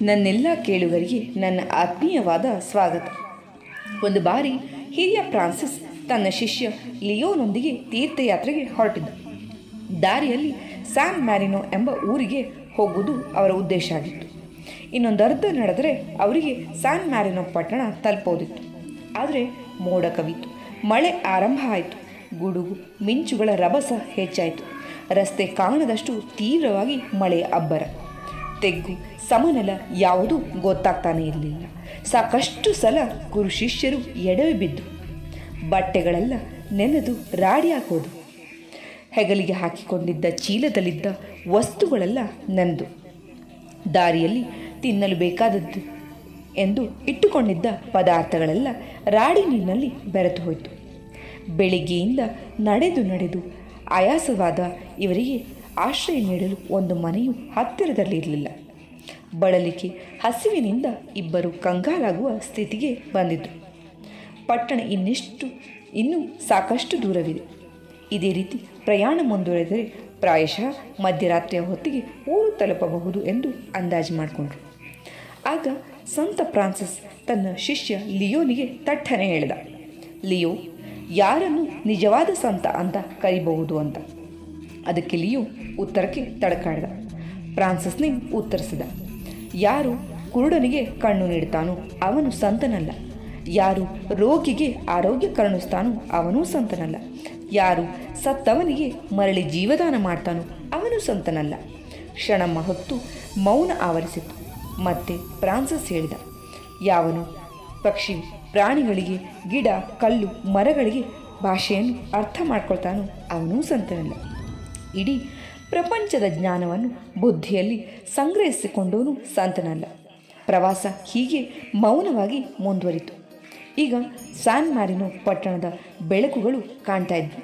ನನ್ನೆಲ್ಲ ಕೇಳುಗರಿಗೆ ನನ್ನ ಆತ್ಮೀಯವಾದ ಸ್ವಾಗತ ಒಂದು ಬಾರಿ ಹಿರಿಯ ಫ್ರಾನ್ಸಿಸ್ ತನ್ನ ಶಿಷ್ಯ ಲಿಯೋನೊಂದಿಗೆ ತೀರ್ಥಯಾತ್ರೆಗೆ ಹೊರಟಿದ್ದ ದಾರಿಯಲ್ಲಿ ಸ್ಯಾನ್ ಮ್ಯಾರಿನೋ ಎಂಬ ಊರಿಗೆ ಹೋಗುವುದು ಅವರ ಉದ್ದೇಶ ಆಗಿತ್ತು ಇನ್ನೊಂದರ್ಧ ನಡೆದರೆ ಅವರಿಗೆ ಸ್ಯಾನ್ ಮ್ಯಾರಿನೋ ಪಟ್ಟಣ ತಲುಪೋದಿತ್ತು ಆದರೆ ಮೋಡ ಕವಿತು ಮಳೆ ಆರಂಭ ಆಯಿತು ಗುಡುಗು ಮಿಂಚುಗಳ ರಭಸ ಹೆಚ್ಚಾಯಿತು ರಸ್ತೆ ಕಾಣದಷ್ಟು ತೀವ್ರವಾಗಿ ಮಳೆಯ ಅಬ್ಬರ ತೆಗ್ಗು ಸಮನೆಲ ಯಾವುದೂ ಗೊತ್ತಾಗ್ತಾನೆ ಇರಲಿಲ್ಲ ಸಾಕಷ್ಟು ಸಲ ಗುರು ಶಿಷ್ಯರು ಎಡವಿ ಬಿದ್ದು ಬಟ್ಟೆಗಳೆಲ್ಲ ನೆನೆದು ರಾಡಿಯಾಗಿ ಹೋದವು ಹೆಗಲಿಗೆ ಹಾಕಿಕೊಂಡಿದ್ದ ಚೀಲದಲ್ಲಿದ್ದ ವಸ್ತುಗಳೆಲ್ಲ ನೆನೆದು ದಾರಿಯಲ್ಲಿ ತಿನ್ನಲು ಬೇಕಾದದ್ದು ಎಂದು ಇಟ್ಟುಕೊಂಡಿದ್ದ ಪದಾರ್ಥಗಳೆಲ್ಲ ರಾಡಿ ನೀರಿನಲ್ಲಿ ಬೆರೆತು ಹೋಯಿತು ಬೆಳಿಗ್ಗೆಯಿಂದ ನಡೆದು ನಡೆದು ಆಯಾಸವಾದ ಇವರಿಗೆ ಆಶ್ರಯ ನೀಡಲು ಒಂದು ಮನೆಯು ಹತ್ತಿರದಲ್ಲಿರಲಿಲ್ಲ ಬಳಲಿಕೆ ಹಸಿವಿನಿಂದ ಇಬ್ಬರು ಕಂಗಾಲಾಗುವ ಸ್ಥಿತಿಗೆ ಬಂದಿದ್ದರು ಪಟ್ಟಣ ಇನ್ನಿಷ್ಟು ಇನ್ನೂ ಸಾಕಷ್ಟು ದೂರವಿದೆ ಇದೇ ರೀತಿ ಪ್ರಯಾಣ ಮುಂದುವರೆದರೆ ಪ್ರಾಯಶಃ ಮಧ್ಯರಾತ್ರಿಯ ಹೊತ್ತಿಗೆ ಊರು ತಲುಪಬಹುದು ಎಂದು ಅಂದಾಜು ಮಾಡಿಕೊಂಡ್ರು ಆಗ ಸಂತ ಫ್ರಾನ್ಸಿಸ್ ತನ್ನ ಶಿಷ್ಯ ಲಿಯೋನಿಗೆ ತಟ್ಟನೆ ಹೇಳಿದ ಲಿಯೋ ಯಾರನ್ನು ನಿಜವಾದ ಸಂತ ಅಂತ ಕರಿಬಹುದು ಅಂತ ಅದಕ್ಕೆ ಲಿಯೋ ಉತ್ತರಕ್ಕೆ ತಡಕಾಡಿದ ಫ್ರಾನ್ಸಿಸ್ನೇ ಉತ್ತರಿಸಿದ ಯಾರು ಕುರುಡನಿಗೆ ಕಣ್ಣು ನೀಡುತ್ತಾನೋ ಅವನು ಸಂತನಲ್ಲ ಯಾರು ರೋಗಿಗೆ ಆರೋಗ್ಯ ಕರುಣಿಸ್ತಾನೋ ಅವನೂ ಸಂತನಲ್ಲ ಯಾರು ಸತ್ತವನಿಗೆ ಮರಳಿ ಜೀವದಾನ ಮಾಡ್ತಾನೋ ಅವನು ಸಂತನಲ್ಲ ಕ್ಷಣ ಮಹತ್ತು ಮೌನ ಆವರಿಸಿತು ಮತ್ತೆ ಫ್ರಾನ್ಸಿಸ್ ಹೇಳಿದ ಯಾವನು ಪಕ್ಷಿ ಪ್ರಾಣಿಗಳಿಗೆ ಗಿಡ ಕಲ್ಲು ಮರಗಳಿಗೆ ಭಾಷೆಯನ್ನು ಅರ್ಥ ಮಾಡ್ಕೊಳ್ತಾನೋ ಅವನೂ ಸಂತನಲ್ಲ ಇಡೀ ಪ್ರಪಂಚದ ಜ್ಞಾನವನ್ನು ಬುದ್ಧಿಯಲ್ಲಿ ಸಂಗ್ರಹಿಸಿಕೊಂಡವನು ಸಂತನಲ್ಲ ಪ್ರವಾಸ ಹೀಗೆ ಮೌನವಾಗಿ ಮುಂದುವರಿತು ಈಗ ಸ್ಯಾನ್ ಮ್ಯಾರಿನೋ ಪಟ್ಟಣದ ಬೆಳಕುಗಳು ಕಾಣ್ತಾ ಇದ್ವು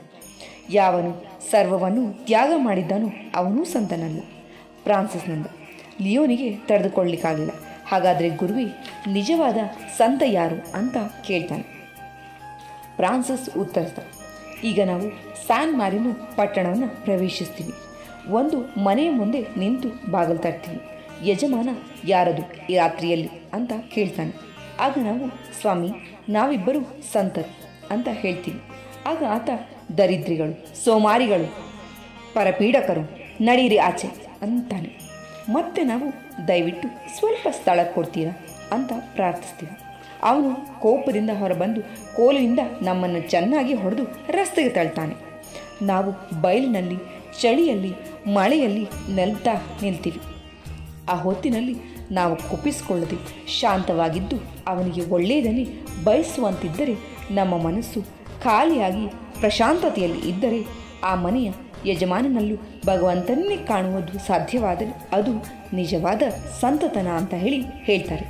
ಯಾವನು ಸರ್ವವನ್ನು ತ್ಯಾಗ ಮಾಡಿದ್ದಾನೋ ಅವನೂ ಸಂತನಲ್ಲ ಫ್ರಾನ್ಸಿಸ್ನಿಂದ ಲಿಯೋನಿಗೆ ತಡೆದುಕೊಳ್ಳಲಿಕ್ಕಾಗಲಿಲ್ಲ ಹಾಗಾದರೆ ಗುರುವಿ ನಿಜವಾದ ಸಂತ ಯಾರು ಅಂತ ಕೇಳ್ತಾನೆ ಫ್ರಾನ್ಸಿಸ್ ಉತ್ತರಿಸ್ದ ಈಗ ನಾವು ಸ್ಯಾನ್ ಮ್ಯಾರಿನೋ ಪಟ್ಟಣವನ್ನು ಪ್ರವೇಶಿಸ್ತೀವಿ ಒಂದು ಮನೆಯ ಮುಂದೆ ನಿಂತು ಬಾಗಿಲು ತರ್ತೀವಿ ಯಜಮಾನ ಯಾರದು ಈ ರಾತ್ರಿಯಲ್ಲಿ ಅಂತ ಕೇಳ್ತಾನೆ ಆಗ ನಾವು ಸ್ವಾಮಿ ನಾವಿಬ್ಬರು ಸಂತರು ಅಂತ ಹೇಳ್ತೀವಿ ಆಗ ಆತ ದರಿದ್ರಿಗಳು ಸೋಮಾರಿಗಳು ಪರಪೀಡಕರು ನಡೀರಿ ಆಚೆ ಅಂತಾನೆ ಮತ್ತೆ ನಾವು ದಯವಿಟ್ಟು ಸ್ವಲ್ಪ ಸ್ಥಳ ಕೊಡ್ತೀರಾ ಅಂತ ಪ್ರಾರ್ಥಿಸ್ತೀವಿ ಅವನು ಕೋಪದಿಂದ ಹೊರಬಂದು ಕೋಲಿನಿಂದ ನಮ್ಮನ್ನು ಚೆನ್ನಾಗಿ ಹೊಡೆದು ರಸ್ತೆಗೆ ತಳ್ತಾನೆ ನಾವು ಬಯಲಿನಲ್ಲಿ ಚಳಿಯಲ್ಲಿ ಮಳೆಯಲ್ಲಿ ನೆಲ್ತಾ ನಿಲ್ತೀವಿ ಆ ಹೊತ್ತಿನಲ್ಲಿ ನಾವು ಕುಪ್ಪಿಸಿಕೊಳ್ಳದೆ ಶಾಂತವಾಗಿದ್ದು ಅವನಿಗೆ ಒಳ್ಳೆಯದನ್ನೇ ಬಯಸುವಂತಿದ್ದರೆ ನಮ್ಮ ಮನಸ್ಸು ಖಾಲಿಯಾಗಿ ಪ್ರಶಾಂತತೆಯಲ್ಲಿ ಇದ್ದರೆ ಆ ಮನೆಯ ಯಜಮಾನನಲ್ಲೂ ಭಗವಂತನ್ನೇ ಕಾಣುವುದು ಸಾಧ್ಯವಾದರೆ ಅದು ನಿಜವಾದ ಸಂತತನ ಅಂತ ಹೇಳಿ ಹೇಳ್ತಾರೆ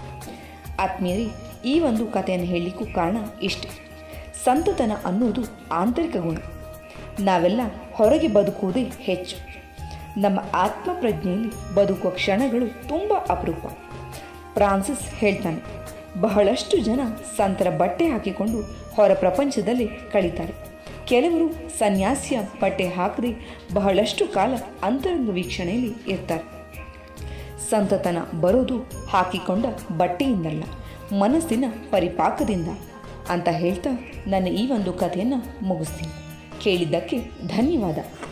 ಆತ್ಮೀಯರೇ ಈ ಒಂದು ಕಥೆಯನ್ನು ಹೇಳಲಿಕ್ಕೂ ಕಾರಣ ಇಷ್ಟೆ ಸಂತತನ ಅನ್ನೋದು ಆಂತರಿಕ ಗುಣ ನಾವೆಲ್ಲ ಹೊರಗೆ ಬದುಕುವುದೇ ಹೆಚ್ಚು ನಮ್ಮ ಆತ್ಮಪ್ರಜ್ಞೆಯಲ್ಲಿ ಬದುಕುವ ಕ್ಷಣಗಳು ತುಂಬ ಅಪರೂಪ ಫ್ರಾನ್ಸಿಸ್ ಹೇಳ್ತಾನೆ ಬಹಳಷ್ಟು ಜನ ಸಂತರ ಬಟ್ಟೆ ಹಾಕಿಕೊಂಡು ಹೊರ ಪ್ರಪಂಚದಲ್ಲಿ ಕಳೀತಾರೆ ಕೆಲವರು ಸನ್ಯಾಸಿಯ ಬಟ್ಟೆ ಹಾಕದೆ ಬಹಳಷ್ಟು ಕಾಲ ಅಂತರಂಗ ವೀಕ್ಷಣೆಯಲ್ಲಿ ಇರ್ತಾರೆ ಸಂತತನ ಬರೋದು ಹಾಕಿಕೊಂಡ ಬಟ್ಟೆಯಿಂದಲ್ಲ ಮನಸ್ಸಿನ ಪರಿಪಾಕದಿಂದ ಅಂತ ಹೇಳ್ತಾ ನನ್ನ ಈ ಒಂದು ಕಥೆಯನ್ನು ಮುಗಿಸ್ತೀನಿ ಕೇಳಿದ್ದಕ್ಕೆ ಧನ್ಯವಾದ